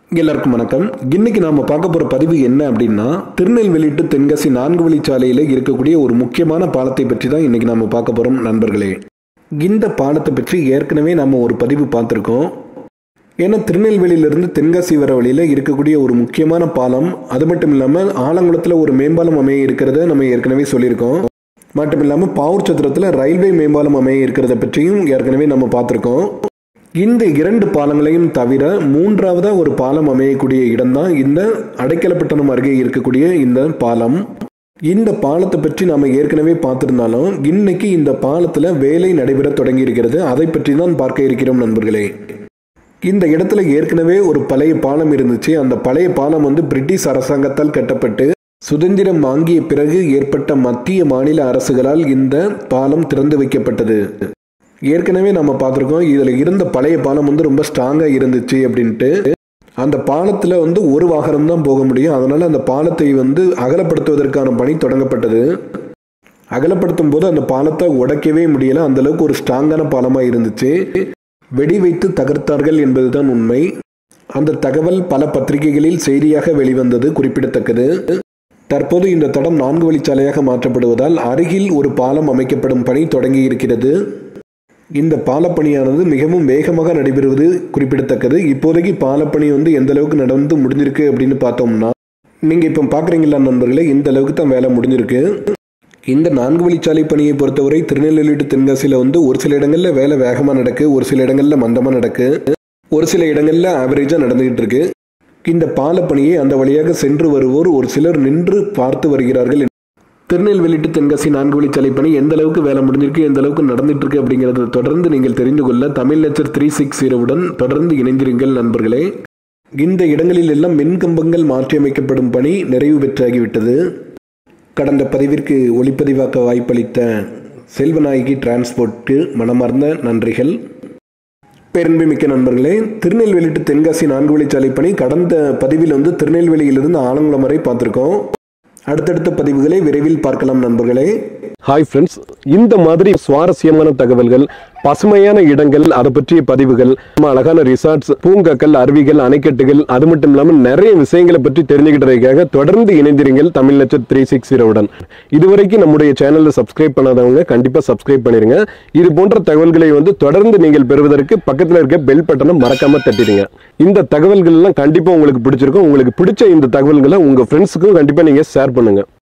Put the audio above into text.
எல்லாருக்கும் வணக்கம் இன்னைக்கு நாம பார்க்க போற பதிவு என்ன அப்படின்னா திருநெல்வேலி டு தென்காசி நான்கு வழிச்சாலையில இருக்கக்கூடிய ஒரு முக்கியமான பாலத்தை பற்றி தான் இன்னைக்கு நாம பார்க்க போறோம் நண்பர்களே இந்த பாலத்தை பற்றி ஏற்கனவே நாம ஒரு பதிவு பார்த்துருக்கோம் ஏன்னா திருநெல்வேலியிலிருந்து தென்காசி வர வழியில இருக்கக்கூடிய ஒரு முக்கியமான பாலம் அது மட்டும் இல்லாமல் ஆலங்குளத்துல ஒரு மேம்பாலம் அமைய இருக்கிறத நம்ம ஏற்கனவே சொல்லியிருக்கோம் மட்டும் இல்லாமல் பாவூர் சத்திரத்தில் ரயில்வே மேம்பாலம் அமைய இருக்கிறத பற்றியும் ஏற்கனவே நம்ம பார்த்துருக்கோம் இந்த இரண்டு பாலங்களையும் தவிர மூன்றாவதா ஒரு பாலம் அமையக்கூடிய இடம்தான் இந்த அடைக்கலப்பட்டணம் அருகே இருக்கக்கூடிய இந்த பாலம் இந்த பாலத்தை பற்றி நாம ஏற்கனவே பார்த்திருந்தாலும் இன்னைக்கு இந்த பாலத்துல வேலை நடைபெற தொடங்கி இருக்கிறது அதை பற்றி தான் பார்க்க இருக்கிறோம் நண்பர்களே இந்த இடத்துல ஏற்கனவே ஒரு பழைய பாலம் இருந்துச்சு அந்த பழைய பாலம் வந்து பிரிட்டிஷ் அரசாங்கத்தால் கட்டப்பட்டு சுதந்திரம் வாங்கிய பிறகு ஏற்பட்ட மத்திய மாநில அரசுகளால் இந்த பாலம் திறந்து வைக்கப்பட்டது ஏற்கனவே நம்ம பார்த்துருக்கோம் இதில் இருந்த பழைய பாலம் வந்து ரொம்ப ஸ்ட்ராங்காக இருந்துச்சு அப்படின்ட்டு அந்த பாலத்தில் வந்து ஒரு வாகனம் தான் போக முடியும் அதனால அந்த பாலத்தை வந்து அகலப்படுத்துவதற்கான பணி தொடங்கப்பட்டது அகலப்படுத்தும் போது அந்த பாலத்தை உடைக்கவே முடியல அந்த அளவுக்கு ஒரு ஸ்ட்ராங்கான பாலமாக இருந்துச்சு வெடி வைத்து தகர்த்தார்கள் என்பதுதான் உண்மை அந்த தகவல் பல பத்திரிகைகளில் செய்தியாக வெளிவந்தது குறிப்பிடத்தக்கது தற்போது இந்த தடம் நான்கு வழிச்சாலையாக மாற்றப்படுவதால் அருகில் ஒரு பாலம் அமைக்கப்படும் பணி தொடங்கி இருக்கிறது இந்த பாலப்பணியானது மிகவும் வேகமாக நடைபெறுவது குறிப்பிடத்தக்கது இப்போதைக்கு பாலப்பணி வந்து எந்த அளவுக்கு நடந்து முடிஞ்சிருக்கு அப்படின்னு பார்த்தோம்னா நீங்க இப்போ பாக்குறீங்களா நண்பர்களே இந்த அளவுக்கு தான் வேலை முடிஞ்சிருக்கு இந்த நான்கு வழிச்சாலை பணியை பொறுத்தவரை திருநெல்வேலி டு தென்காசியில் வந்து ஒரு சில இடங்கள்ல வேலை வேகமாக நடக்கு ஒரு சில இடங்கள்ல மந்தமாக நடக்கு ஒரு சில இடங்கள்ல ஆவரேஜாக நடந்துகிட்டு இருக்கு இந்த பாலப்பணியை அந்த வழியாக சென்று வருவோர் ஒரு சிலர் நின்று பார்த்து வருகிறார்கள் திருநெல்வேலி டு தென்காசி நான்கு வழிச்சாலை பணி எந்த அளவுக்கு வேலை முடிஞ்சிருக்கு எந்த அளவுக்கு நடந்துட்டு இருக்கு அப்படிங்கறத தொடர்ந்து நீங்கள் தெரிந்து கொள்ள தமிழ் லெக்சர் த்ரீ சிக்ஸ் ஜீரோவுடன் தொடர்ந்து இணைந்திருங்கள் நண்பர்களே இந்த இடங்களில் எல்லாம் மின்கம்பங்கள் மாற்றியமைக்கப்படும் பணி நிறைவு பெற்றாகிவிட்டது கடந்த பதிவிற்கு ஒளிப்பதிவாக்க வாய்ப்பளித்த செல்வநாயகி டிரான்ஸ்போர்ட்க்கு மனமார்ந்த நன்றிகள் பேரன்புமிக்க நண்பர்களே திருநெல்வேலி டு தென்காசி நான்கு வழிச்சாலை பணி கடந்த பதிவில் வந்து திருநெல்வேலியிலிருந்து ஆலங்குளம் வரை பார்த்துருக்கோம் அடுத்தடுத்த பதிவுகளை விரைவில் பார்க்கலாம் நண்பர்களே ஹாய் ஃப்ரெண்ட்ஸ் இந்த மாதிரி சுவாரஸ்யமான தகவல்கள் பசுமையான இடங்கள் அதை பற்றிய பதிவுகள் நம்ம அழகான ரிசார்ட்ஸ் பூங்காக்கள் அருவிகள் அணைக்கட்டுகள் அது மட்டும் இல்லாமல் நிறைய விஷயங்களை பற்றி தெரிஞ்சுக்கிட்டதுக்காக தொடர்ந்து இணைந்திருங்கள் தமிழ் லட்சம் த்ரீ சிக்ஸ் ஜீரோவுடன் இதுவரைக்கும் நம்முடைய சேனலை சப்ஸ்கிரைப் பண்ணாதவங்க கண்டிப்பா சப்ஸ்கிரைப் பண்ணிருங்க இது போன்ற தகவல்களை வந்து தொடர்ந்து நீங்கள் பெறுவதற்கு பக்கத்தில் இருக்க பெல் பட்டனை மறக்காம தட்டிடுங்க இந்த தகவல்கள் எல்லாம் கண்டிப்பா உங்களுக்கு பிடிச்சிருக்கும் உங்களுக்கு பிடிச்ச இந்த தகவல்களை உங்க ஃப்ரெண்ட்ஸுக்கும் கண்டிப்பா நீங்க ஷேர் பண்ணுங்க